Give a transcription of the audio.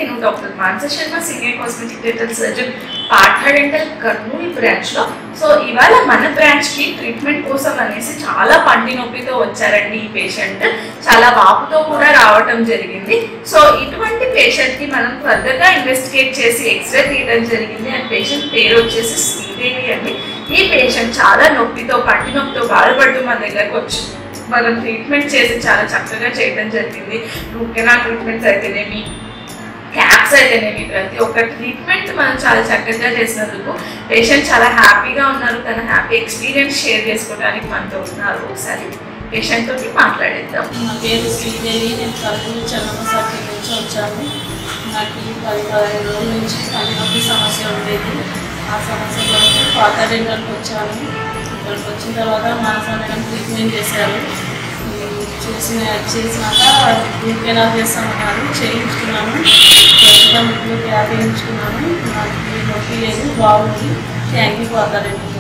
నేను doctor Mansa Sharma senior cosmetic dental surgeon పాఠా dental Kurnool branch లో సో ఇవాళ మన బ్రాంచ్ కి ట్రీట్మెంట్ కోసం అనేసి చాలా పంటి నొప్పితో వచ్చారండి ఈ పేషెంట్ చాలా వాపుతో కూడా రావటం జరిగింది సో ఇటువంటి పేషెంట్ కి మనం ఫర్దర్ గా ఇన్వెస్టిగేట్ చేసి ఎక్స్రే తీయడం జరిగింది అండ్ పేషెంట్ పేరు వచ్చేసి శ్రీదేవి అండి ఈ పేషెంట్ చాలా నొప్పితో పంటి నొప్పితో బాధపడుతూ మన దగ్గరకు వచ్చి మనం ట్రీట్మెంట్ చేసి చాలా చక్కగా చేయడం జరిగింది రూట్ కెనాల్ ట్రీట్మెంట్స్ అయితేనేమి క్యాప్స్ అయితేనేమి ప్రతి ఒక్క ట్రీట్మెంట్ మనం చాలా చక్కగా చేసినందుకు పేషెంట్ చాలా హ్యాపీగా ఉన్నారు తన హ్యాపీ ఎక్స్పీరియన్స్ షేర్ చేసుకోవడానికి మనతో ఉన్నారు ఒకసారి పేషెంట్ తోటి మాట్లాడేద్దాం నా పేరు శ్రీదేవి నేను కర్నూలు చెన్నమ్మ సర్కిల్ నుంచి వచ్చాను నాకు ఈ పది పదిహేను రోజుల నుంచి కళ్ళనొప్పి సమస్య ఉండేది ఆ సమస్య నుంచి పాత డెంటల్కి వచ్చాను ఇక్కడికి వచ్చిన తర్వాత మానస ట్రీట్మెంట్ చేశారు ఉమ్, చేసిన చేసినాక రూట్ కెనాల్ చేస్తామన్నారు చేయించుకున్నాను ప్రస్తుతం ఇప్పుడు క్యాబ్ చేయించుకున్నాను నాకు ఈ నొప్పి లేదు బాగుంది థ్యాంక్ యూ పాత డెంటల్